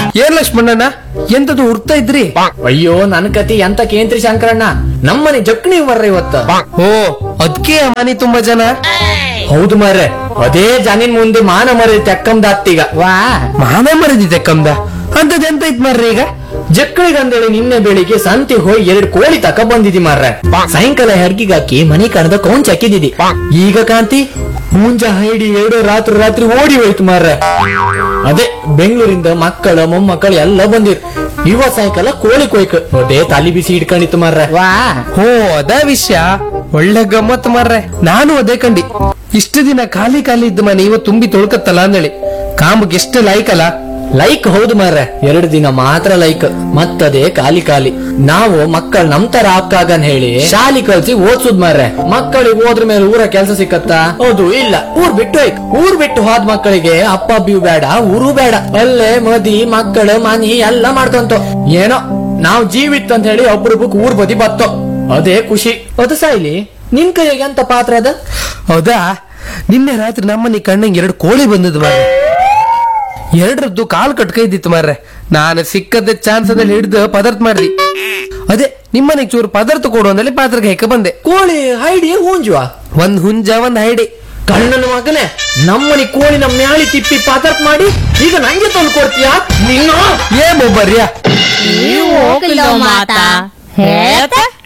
ಏನ್ ಲಕ್ಷ್ಮಣ್ಣಣ್ಣ ಎಂತದು ಹುಡ್ತಾ ಇದ್ರಿ ಅಯ್ಯೋ ನನ್ ಕತಿ ಎಂತ ಕೇಂದ್ರಿ ಶಂಕರಣ್ಣ ನಮ್ಮನೆ ಜಕ್ಣಿ ಬರ್ರ ಇವತ್ತ ಓ ಅದ್ಕೆ ಮನೆ ತುಂಬಾ ಜನ ಹೌದು ಮಾರ್ರೆ ಅದೇ ಜನಿನ್ ಮುಂದೆ ಮಾನ ಮರಿ ತೆಕ್ಕಂದಾತ್ತೀಗ ವಾ ಮಾನ ಮರದಿದೆ ಕಮ್ದ ಅಂತದ್ ಎಂತ ಇತ್ ಮಾರ್ರಿ ಈಗ ಜಕ್ಕಳಿಗಂದೇಳಿ ನಿನ್ನೆ ಬೆಳಿಗ್ಗೆ ಸಂತೆ ಹೋಗಿ ಎರಡು ಕೋಳಿ ತಕ ಬಂದಿದಿ ಮಾರ್ರೆ ಸಾಯಂಕಾಲ ಹೆಡ್ಗಿಗ್ ಹಾಕಿ ಮನೆ ಕಣದ ಕೌಂಚ್ ಹಾಕಿದಿದಿ ಈಗ ಕಾಂತಿ ಮುಂಜ ಹೈಡಿ ಎರಡು ರಾತ್ರಿ ರಾತ್ರಿ ಓಡಿ ಹೋಯ್ತು ಮಾರ್ರೆ ಅದೇ ಬೆಂಗಳೂರಿಂದ ಮಕ್ಕಳ ಮೊಮ್ಮಕ್ಕಳು ಎಲ್ಲ ಬಂದಿರ್ ಇವ ಸಾಯಂಕಾಲ ಕೋಳಿ ಕೊಯ್ಕ ಅದೇ ತಲಿ ಬಿಸಿ ಇಟ್ಕೊಂಡಿತ್ತು ಮಾರ್ರೆ ವಾ ಓ ಅದ ವಿಷಯ ಒಳ್ಳೆ ಗಮ್ಮತ್ ಮಾರ್ರೆ ನಾನು ಅದೇ ಕಂಡಿ ಇಷ್ಟು ದಿನ ಖಾಲಿ ಖಾಲಿ ಇದ್ದ ಮನೆ ಇವ ತುಂಬಿ ತೊಳ್ಕತ್ತಲ್ಲ ಅಂದೇಳಿ ಕಾಂಬಕ್ಕೆ ಎಷ್ಟು ಲಾಯ್ಕಲ್ಲ ಲೈಕ್ ಹೌದು ಮಾರ್ರೆ ಎರಡು ದಿನ ಮಾತ್ರ ಲೈಕ್ ಮತ್ತದೇ ಖಾಲಿ ಖಾಲಿ ನಾವು ಮಕ್ಕಳು ನಮ್ ತರ ಆಗ್ತಾಗನ್ ಹೇಳಿ ಶಾಲಿ ಕಲ್ಸಿ ಓದ್ಸುದ್ ಮಾರ್ರೆ ಮಕ್ಕಳಿಗೆ ಹೋದ್ರ ಮೇಲೆ ಊರ ಕೆಲಸ ಸಿಕ್ಕತ್ತಾ ಹೌದು ಇಲ್ಲ ಊರ್ ಬಿಟ್ಟು ಹೋಯ್ಕ್ ಊರ್ ಬಿಟ್ಟು ಹೋದ್ ಮಕ್ಕಳಿಗೆ ಅಪ್ಪ ಅಬ್ಬಿಯು ಬೇಡ ಊರು ಬೇಡ ಅಲ್ಲೇ ಮದಿ ಮಕ್ಕಳು ಮನಿ ಎಲ್ಲ ಮಾಡ್ಕೊಂತ ಏನೋ ನಾವ್ ಜೀವಿತ್ ಅಂತ ಹೇಳಿ ಒಬ್ರೊಬ್ಬಕ್ ಊರ್ ಬದಿ ಬತ್ತೋ ಅದೇ ಖುಷಿ ಅದು ಸಾಯ್ಲಿ ನಿನ್ ಕೈಯಾಗ ಎಂತ ಪಾತ್ರ ಅದ ಹೌದಾ ನಿನ್ನೆ ರಾತ್ರಿ ನಮ್ಮನೆ ಕಣ್ಣಂಗೆ ಎರಡು ಕೋಳಿ ಬಂದದ್ದು ಮಾರ್ರೆ ಎರಡರದ್ದು ಕಾಲ್ ಕಟ್ಕೈದಿತ್ತು ಮಾರ್ರೆ ನಾನು ಸಿಕ್ಕದ ಚಾನ್ಸ್ ಅದಲ್ಲಿ ಹಿಡಿದು ಪದಾರ್ಥ ಮಾಡ್ದಿ ಅದೇ ನಿಮ್ಮನೆಗೆ ಚೂರು ಪದಾರ್ಥ ಕೊಡು ಅಂದಲ್ಲಿ ಪಾತ್ರಕ್ಕೆ ಹೆಕ್ಕ ಬಂದೆ ಕೋಳಿ ಹೈಡಿ ಹೂಂಜುವ ಒಂದ್ ಹುಂಜ ಒಂದ್ ಹೈಡಿ ಕಣ್ಣನ ಮಗನೇ ನಮ್ಮನಿ ಕೋಳಿನ ಮ್ಯಾಳಿ ತಿಪ್ಪಿ ಪಾತರ್ಪ್ ಮಾಡಿ ಈಗ ನಂಗೆ ತಂದು ಕೊಡ್ತೀಯಾ ನಿನ್ನ ಏ ಮೊಬ್ಬರ್ಯಾ ನೀವು ಹೋಗಿಲ್ಲ ಮಾತಾ ಹೇಳ್ತಾ